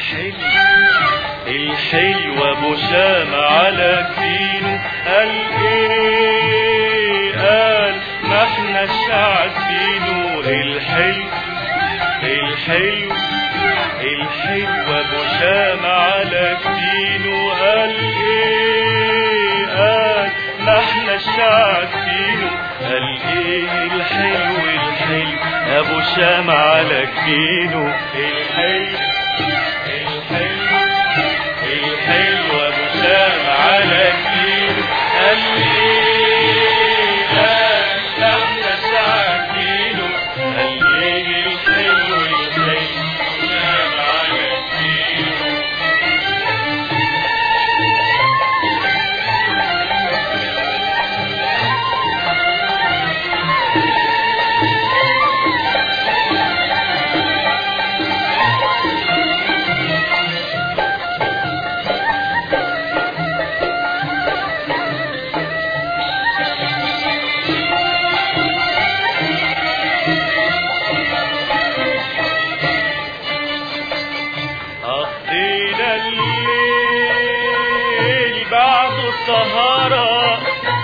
الحلو الحلو ابو شام على كفينه قال ايه قال ما احنا عارفينه الحلو الحلو الحلو ابو شام على كفينه قال ايه قال ما احنا عارفينه قال ايه الحلو الحلو ابو شام على كفينه الحلو الحلو الحلو ابو شام على كفينه قال ايه قال احنا ساعدينه قال ايه الحلو الحلو شام على كفينه قضينا الليل بعد السهرة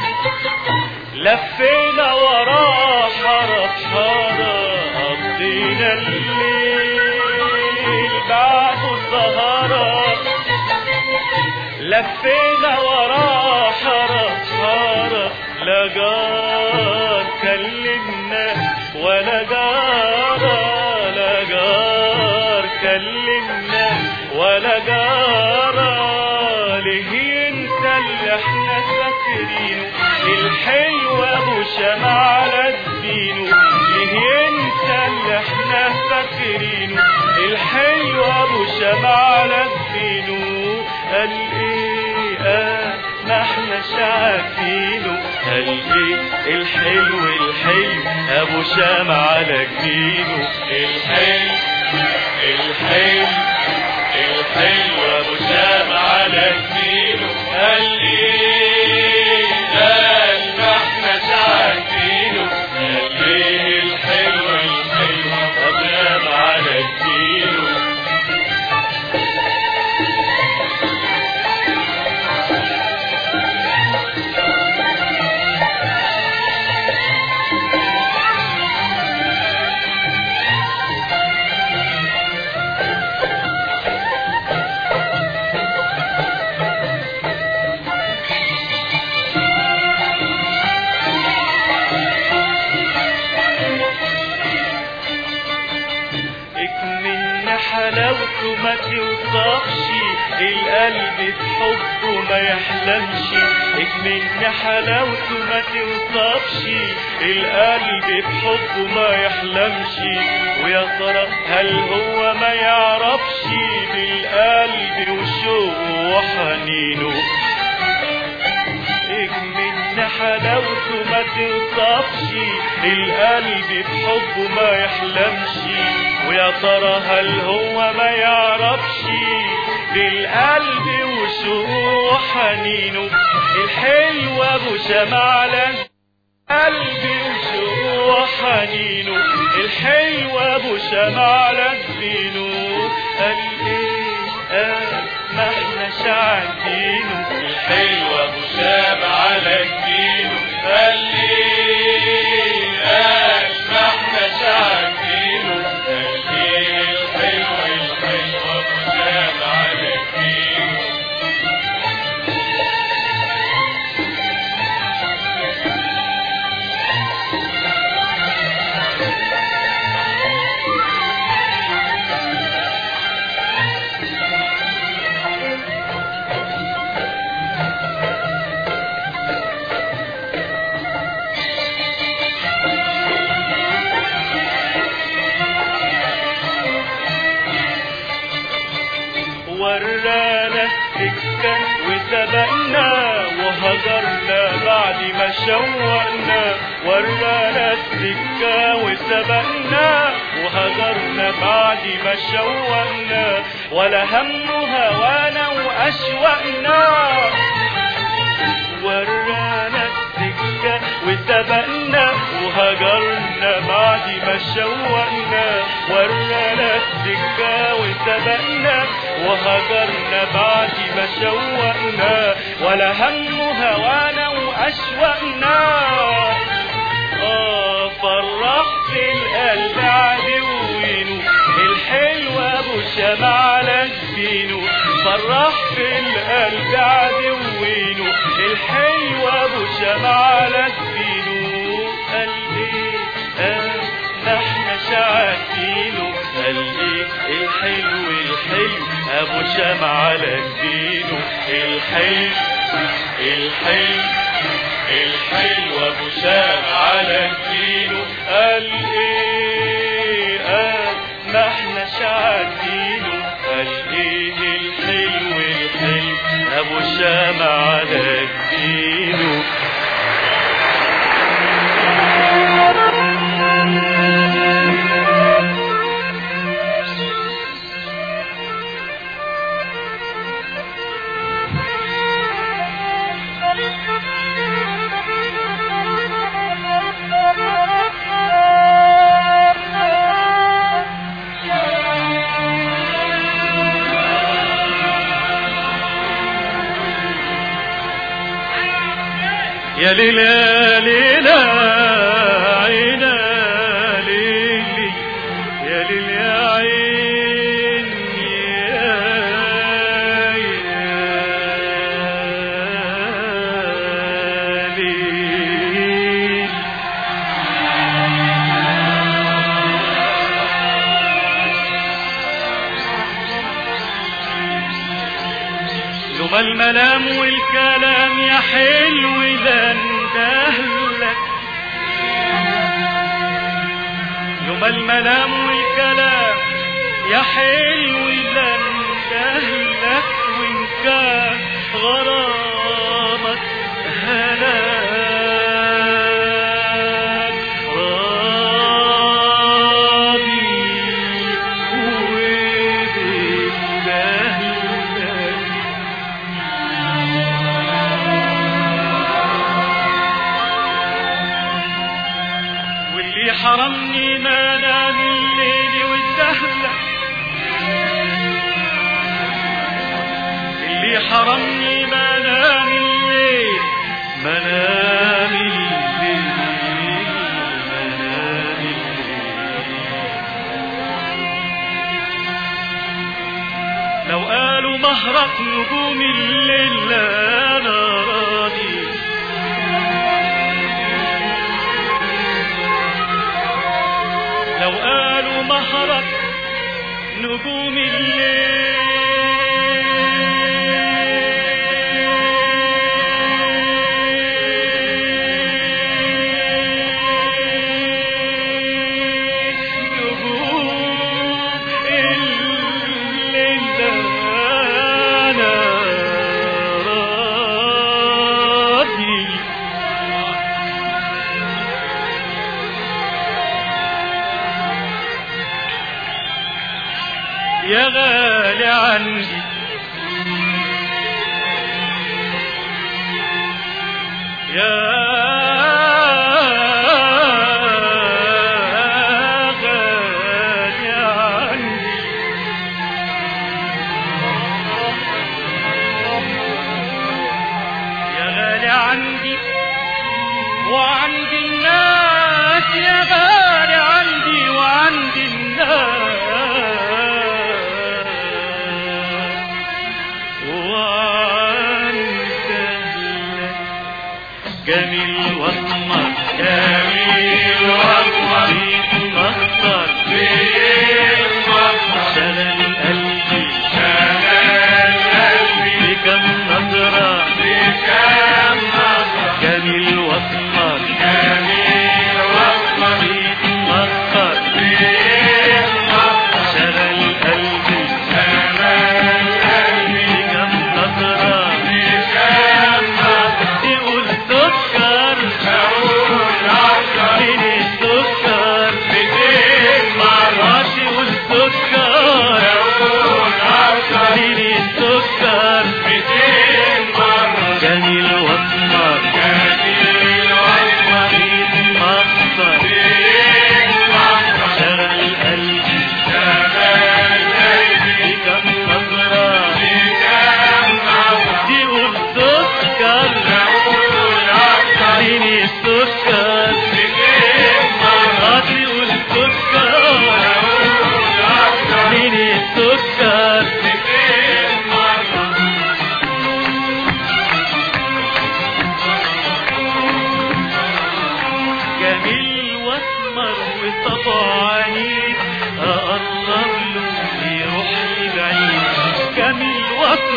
لفينا وراه حارة حارة قضينا الليل بعد السهرة لفينا وراه حارة حارة لا جار كلمنا ولا جارة لا جار كلمنا ولا جارة ليه ينسى اللي احنا فاكرينه الحلو ابو شمع على الدينه ليه ينسى اللي احنا فاكرينه الحلو ابو شمع على الدينه قال ايه آه ما احنا عارفينه قال ايه الحلو الحلو ابو شام على جبينه الحلو الحلو الحلو ابو شام على جبينه قال ايه قال ما احنا عارفينه قال ايه الحلو الحلو ابو شام على جبينه اكمن حلاوته ما توصفش القلب بحبه ما يحلمش اكمن حلاوته ما توصفش القلب بحبه ما يحلمش ويا ترى هل هو ما يعرفش بالقلب وشوقه وحنينه من حلاوته ما توصفش القلب بحبه ما يحلمش ويا ترى هل هو ما يعرفش بالقلب وشوقه حنينه الحلو ابو شمعلة قلبي وشوقه حنينه الحلو ابو شمعلة جبينه قال ايه قال ما احنا عارفينه الحلو ابو شاب على جبينه قال ليه قال ما احنا عارفينه قال ليه الحلو الحلو ابو شاب على جبينه ورانا السكة وسبقنا وهجرنا بعد ما شوقنا ورانا السكة وسبقنا وهجرنا بعد ما شوقنا ولا هم هوانا وأشوقنا ورانا السكة وسبقنا وهجرنا بعد ما شوقنا ورانا السكة وسبقنا وهجرنا بعد ما شوقنا ولا هم هوانا وأشوقنا آه فرحت القلب عدوينه الحلو أبو شمع على جبينه فرحت القلب عدوينه الحلو أبو شمع على جبينه قال إيه آه احنا شعاتينه قال ايه الحلو الحلو ابو شمع على جبينه الحلو الحلو الحلو ابو شمع على جبينه قال ايه قال ما احنا شعاتينه قال ايه الحلو الحلو ابو شمع على جبينه يا ليلى ليلى عينا ليلي يا ليل يا عين يا يا ليل لما الملام والكلام يا حلو ده اندهلك لما الملام والكلام يا حلو ده اندهلك وان كان غرامك هلاك راضي وبالدهلك واللي حرمني ما نام الليل والدهلة اللي حرمني ما نام الليل ما نام الليل ما نام الليل لو قالوا مهرك نجوم الليل لا انا راضي لو قالوا مهرك نجوم الليل نجوم الليل ده أنا راضي يا غالي عندي يا غالي عندي يا غالي عندي وعندي الناس يا غالي عندي وعندي الناس وعند أهلك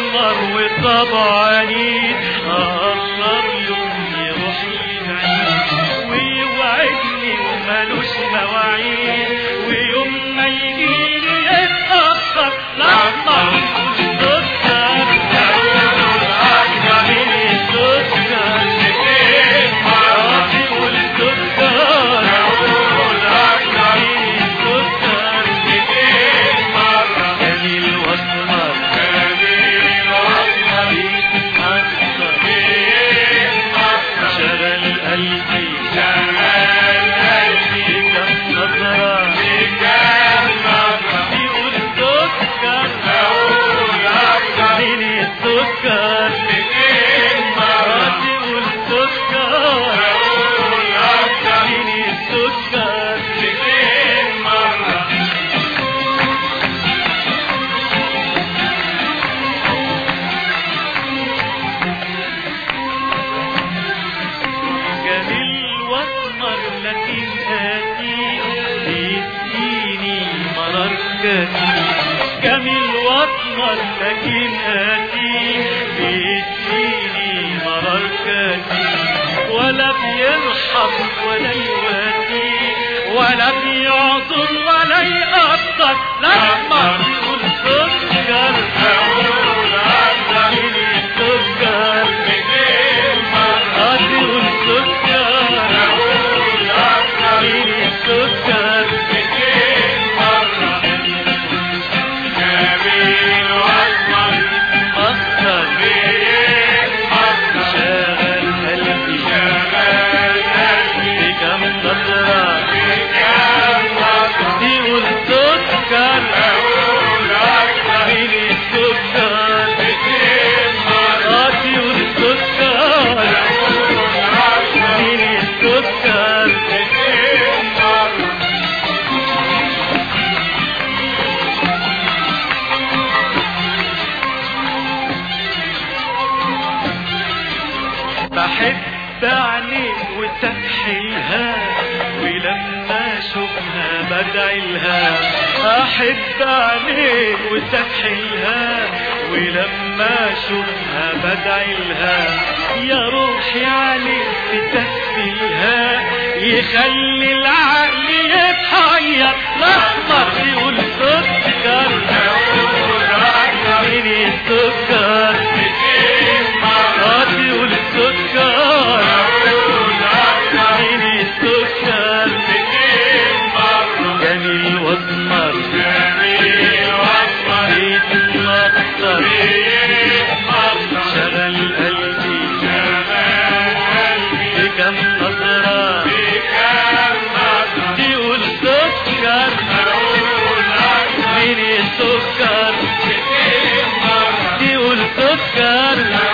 الاسمر وطبع عنيد اقرب يوم يروح يبعيد ويوعدني ومالوش مواعيد ويوم ما يجيلي يتأخر لما السكر من السكر عاطي والسكر من السكر جميل واسمر شغل قلبي كم نظرة يقول سكر من السكر يقول سكر من السكر جميل واسمر لكن آتي بيديني مرار كتير جميل واسمر لكن آتي بيديني مرار كتير ولا بيرحم ولا يواتي ولا بيعذر ولا يقدر لما بيقول سكر من السكر أدي السكر من السكر أكتر شغل قلبي بكم نظرة دي السكر من السكر أدي السكر من السكر بحب عينيك وتكحيلها ولما اشوفها بدعي لها احب عينيك وتكحيلها ولما اشوفها بدعي لها يا روحي عليك تكفيها يخلي العقل يتحير الاحمر يقول سكر من السكر راضي والسكر من السكر جميل واسمر يتمطر شغل قلبي بكم نظرة يقول سكر من السكر يقول سكر